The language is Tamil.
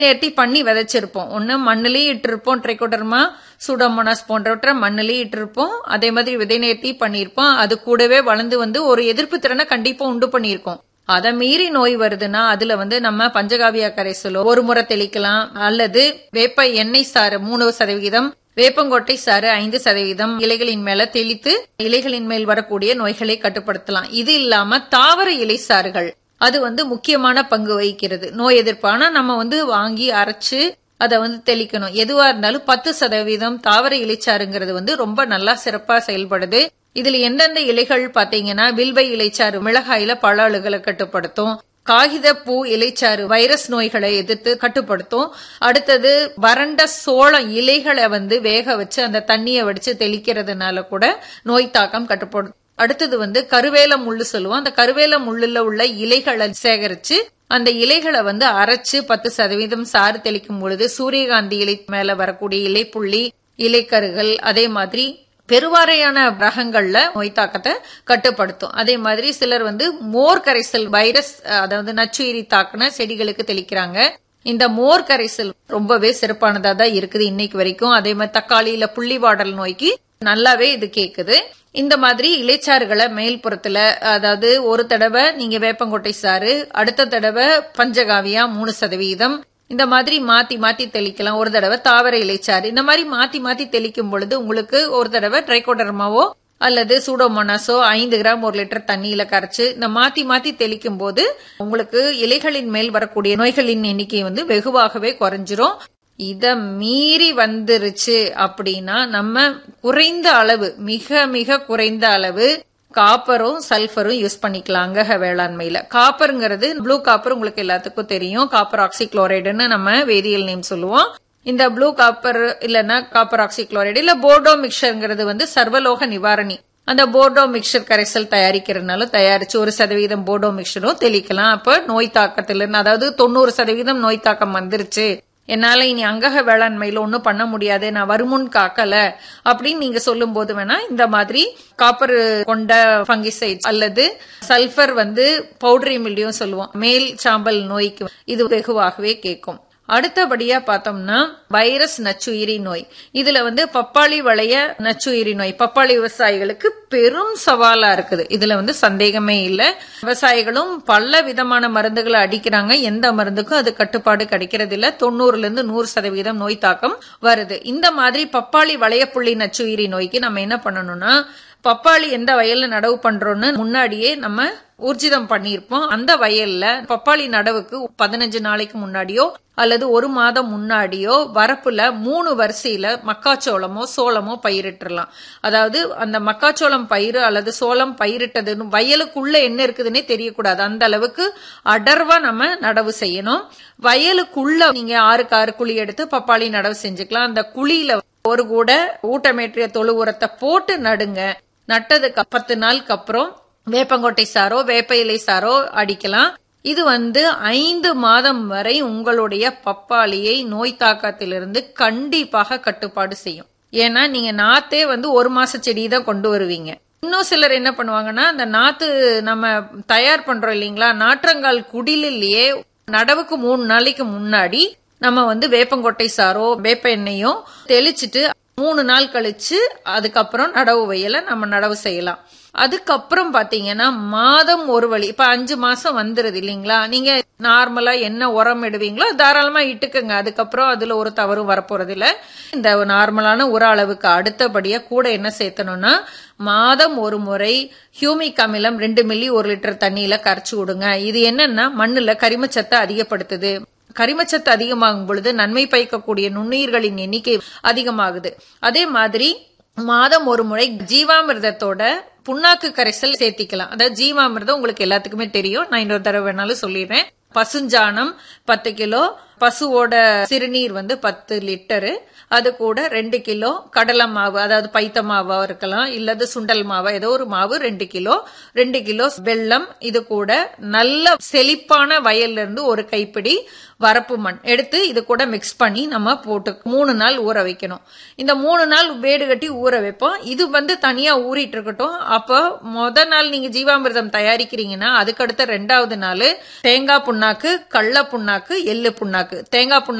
நேர்த்தி பண்ணி விதைச்சிருப்போம் ஒண்ணு மண்ணுலயும் இட்டிருப்போம் ட்ரைகோடர்மா சூடோமோனாஸ் போன்றவற்றை மண்ணுலயும் இட்டிருப்போம் அதே மாதிரி விதை நேர்த்தி பண்ணியிருப்போம் அது கூடவே வளர்ந்து வந்து ஒரு எதிர்ப்பு திறனை கண்டிப்பா உண்டு பண்ணியிருக்கோம் அதை மீறி நோய் வருதுன்னா அதுல வந்து நம்ம பஞ்சகாவியா கரைசலோ ஒரு முறை தெளிக்கலாம் அல்லது வேப்ப எண்ணெய் சாறு மூணு சதவிகிதம் வேப்பங்கொட்டை சாறு ஐந்து சதவீதம் இலைகளின் மேல தெளித்து இலைகளின் மேல் வரக்கூடிய நோய்களை கட்டுப்படுத்தலாம் இது இல்லாம தாவர இலை சாறுகள் அது வந்து முக்கியமான பங்கு வகிக்கிறது நோய் எதிர்ப்பு ஆனா நம்ம வந்து வாங்கி அரைச்சு அதை வந்து தெளிக்கணும் எதுவா இருந்தாலும் பத்து சதவீதம் தாவர இலைச்சாறுங்கிறது வந்து ரொம்ப நல்லா சிறப்பா செயல்படுது இதுல எந்தெந்த இலைகள் பாத்தீங்கன்னா வில்வை இலைச்சாறு மிளகாயில பல அழுகலை கட்டுப்படுத்தும் காகித பூ இலைச்சாறு வைரஸ் நோய்களை எதிர்த்து கட்டுப்படுத்தும் அடுத்தது வறண்ட சோளம் இலைகளை வந்து வேக வச்சு அந்த தண்ணியை வடிச்சு தெளிக்கிறதுனால கூட நோய் தாக்கம் கட்டுப்படும் அடுத்தது வந்து கருவேல முள்ளு சொல்லுவோம் அந்த கருவேல முள்ளுல உள்ள இலைகளை சேகரிச்சு அந்த இலைகளை வந்து அரைச்சு பத்து சதவீதம் சாறு தெளிக்கும் பொழுது சூரியகாந்தி இலை மேல வரக்கூடிய இலைப்புள்ளி இலைக்கருகள் அதே மாதிரி பெருவாரையான ரகங்கள்ல நோய் தாக்கத்தை கட்டுப்படுத்தும் அதே மாதிரி சிலர் வந்து மோர் கரைசல் வைரஸ் அதாவது நச்சுயிரி தாக்குன செடிகளுக்கு தெளிக்கிறாங்க இந்த மோர் கரைசல் ரொம்பவே சிறப்பானதா தான் இருக்குது இன்னைக்கு வரைக்கும் அதே மாதிரி தக்காளியில புள்ளிவாடல் நோய்க்கு நல்லாவே இது கேக்குது இந்த மாதிரி இலைச்சாறுகளை மேல்புறத்துல அதாவது ஒரு தடவை நீங்க வேப்பங்கொட்டை சாறு அடுத்த தடவை பஞ்சகாவியா மூணு சதவீதம் இந்த மாதிரி மாத்தி மாத்தி தெளிக்கலாம் ஒரு தடவை தாவர இலைச்சாறு இந்த மாதிரி மாத்தி மாத்தி தெளிக்கும் பொழுது உங்களுக்கு ஒரு தடவை ட்ரைகோடர்மாவோ அல்லது சூடோமோனாஸோ ஐந்து கிராம் ஒரு லிட்டர் தண்ணியில கரைச்சு இந்த மாத்தி மாத்தி தெளிக்கும் போது உங்களுக்கு இலைகளின் மேல் வரக்கூடிய நோய்களின் எண்ணிக்கை வந்து வெகுவாகவே குறைஞ்சிரும் இத மீறி வந்துருச்சு அப்படின்னா நம்ம குறைந்த அளவு மிக மிக குறைந்த அளவு காப்பரும் சல்ஃபரும் யூஸ் பண்ணிக்கலாம் அங்கக வேளாண்மையில காப்பருங்கிறது ப்ளூ காப்பர் உங்களுக்கு எல்லாத்துக்கும் தெரியும் காப்பர் ஆக்சி குளோரைடுன்னு நம்ம வேதியியல் நேம் சொல்லுவோம் இந்த ப்ளூ காப்பர் இல்லைன்னா காப்பர் ஆக்சி குளோரைடு இல்ல போர்டோ மிக்சர்ங்கிறது வந்து சர்வலோக நிவாரணி அந்த போர்டோ மிக்சர் கரைசல் தயாரிக்கிறதுனால தயாரிச்சு ஒரு சதவீதம் போர்டோ மிக்சரும் தெளிக்கலாம் அப்ப நோய் தாக்கத்திலிருந்து அதாவது தொண்ணூறு சதவீதம் நோய் தாக்கம் வந்துருச்சு என்னால இனி அங்கக வேளாண்மையில ஒன்னும் பண்ண முடியாது நான் வருமுன் காக்கல அப்படின்னு நீங்க சொல்லும் போது வேணா இந்த மாதிரி காப்பர் கொண்ட பங்கிசைட் அல்லது சல்பர் வந்து பவுடரி மில்லியும் சொல்லுவோம் மேல் சாம்பல் நோய்க்கு இது வெகுவாகவே கேட்கும் அடுத்தபடியா பார்த்தோம்னா வைரஸ் நச்சுயிரி நோய் இதுல வந்து பப்பாளி வளைய நச்சுயிரி நோய் பப்பாளி விவசாயிகளுக்கு பெரும் சவாலா இருக்குது இதுல வந்து சந்தேகமே இல்ல விவசாயிகளும் பல விதமான மருந்துகளை அடிக்கிறாங்க எந்த மருந்துக்கும் அது கட்டுப்பாடு கிடைக்கிறது இல்ல தொண்ணூறுல இருந்து நூறு சதவீதம் நோய் தாக்கம் வருது இந்த மாதிரி பப்பாளி வளையப்புள்ளி நச்சுயிரி நோய்க்கு நம்ம என்ன பண்ணணும்னா பப்பாளி எந்த வயல்ல நடவு பண்றோம்னு முன்னாடியே நம்ம ஊர்ஜிதம் பண்ணியிருப்போம் அந்த வயல்ல பப்பாளி நடவுக்கு பதினஞ்சு நாளைக்கு முன்னாடியோ அல்லது ஒரு மாதம் முன்னாடியோ வரப்புல மூணு வரிசையில மக்காச்சோளமோ சோளமோ பயிரிட்டுறலாம் அதாவது அந்த மக்காச்சோளம் பயிர் அல்லது சோளம் பயிரிட்டதுன்னு வயலுக்குள்ள என்ன இருக்குதுன்னே தெரியக்கூடாது அந்த அளவுக்கு அடர்வா நம்ம நடவு செய்யணும் வயலுக்குள்ள நீங்க ஆறுக்கு ஆறு குழி எடுத்து பப்பாளி நடவு செஞ்சுக்கலாம் அந்த குழியில ஒரு கூட ஊட்டமேற்றிய தொழு உரத்தை போட்டு நடுங்க நட்டதுக்கு பத்து நாளுக்கு அப்புறம் வேப்பங்கொட்டை சாரோ வேப்ப இலை சாரோ அடிக்கலாம் இது வந்து ஐந்து மாதம் வரை உங்களுடைய பப்பாளியை நோய் தாக்கத்திலிருந்து கண்டிப்பாக கட்டுப்பாடு செய்யும் ஏன்னா நீங்க நாத்தே வந்து ஒரு மாச செடி தான் கொண்டு வருவீங்க இன்னும் சிலர் என்ன பண்ணுவாங்கன்னா அந்த நாத்து நம்ம தயார் பண்றோம் இல்லைங்களா நாற்றங்கால் குடிலிலேயே நடவுக்கு மூணு நாளைக்கு முன்னாடி நம்ம வந்து வேப்பங்கொட்டை சாரோ வேப்ப எண்ணெயோ தெளிச்சிட்டு மூணு நாள் கழிச்சு அதுக்கப்புறம் நடவு வயல நம்ம நடவு செய்யலாம் அதுக்கப்புறம் பாத்தீங்கன்னா மாதம் ஒரு வழி இப்ப அஞ்சு மாசம் வந்துருது இல்லைங்களா நீங்க நார்மலா என்ன உரம் இடுவீங்களோ தாராளமா இட்டுக்குங்க அதுக்கப்புறம் அதுல ஒரு தவறும் வரப்போறது இல்ல இந்த நார்மலான உர அளவுக்கு அடுத்தபடியா கூட என்ன சேர்த்தணும்னா மாதம் ஒரு முறை ஹியூமிக் அமிலம் ரெண்டு மில்லி ஒரு லிட்டர் தண்ணியில கரைச்சு விடுங்க இது என்னன்னா மண்ணுல கரிமச்சத்தை அதிகப்படுத்துது கரிமச்சத்து அதிகமாகும் பொழுது நன்மை பயக்கக்கூடிய நுண்ணுயிர்களின் எண்ணிக்கை அதிகமாகுது அதே மாதிரி மாதம் ஒரு முறை ஜீவாமிர்தத்தோட புண்ணாக்கு கரைசல் சேர்த்திக்கலாம் அதாவது ஜீவாமிர்தம் உங்களுக்கு எல்லாத்துக்குமே தெரியும் நான் இன்னொரு தடவை வேணாலும் சொல்லிடுறேன் பசுஞ்சாணம் பத்து கிலோ பசுவோட சிறுநீர் வந்து பத்து லிட்டரு அது கூட ரெண்டு கிலோ கடலை மாவு அதாவது பைத்த மாவா இருக்கலாம் இல்லது சுண்டல் மாவா ஏதோ ஒரு மாவு ரெண்டு கிலோ ரெண்டு கிலோ வெள்ளம் இது கூட நல்ல செழிப்பான வயல்ல இருந்து ஒரு கைப்பிடி வரப்பு மண் எடுத்து இது கூட மிக்ஸ் பண்ணி நம்ம போட்டு மூணு நாள் ஊற வைக்கணும் இந்த மூணு நாள் வேடு கட்டி ஊற வைப்போம் இது வந்து தனியா ஊறிட்டு இருக்கட்டும் அப்போ முத நாள் நீங்க ஜீவாமிர்தம் தயாரிக்கிறீங்கன்னா அதுக்கடுத்த ரெண்டாவது நாள் தேங்காய் புண்ணாக்கு கடல புண்ணாக்கு எள்ளு புண்ணாக்கு புண்ணாக்கு தேங்காய் புண்ணாக்கு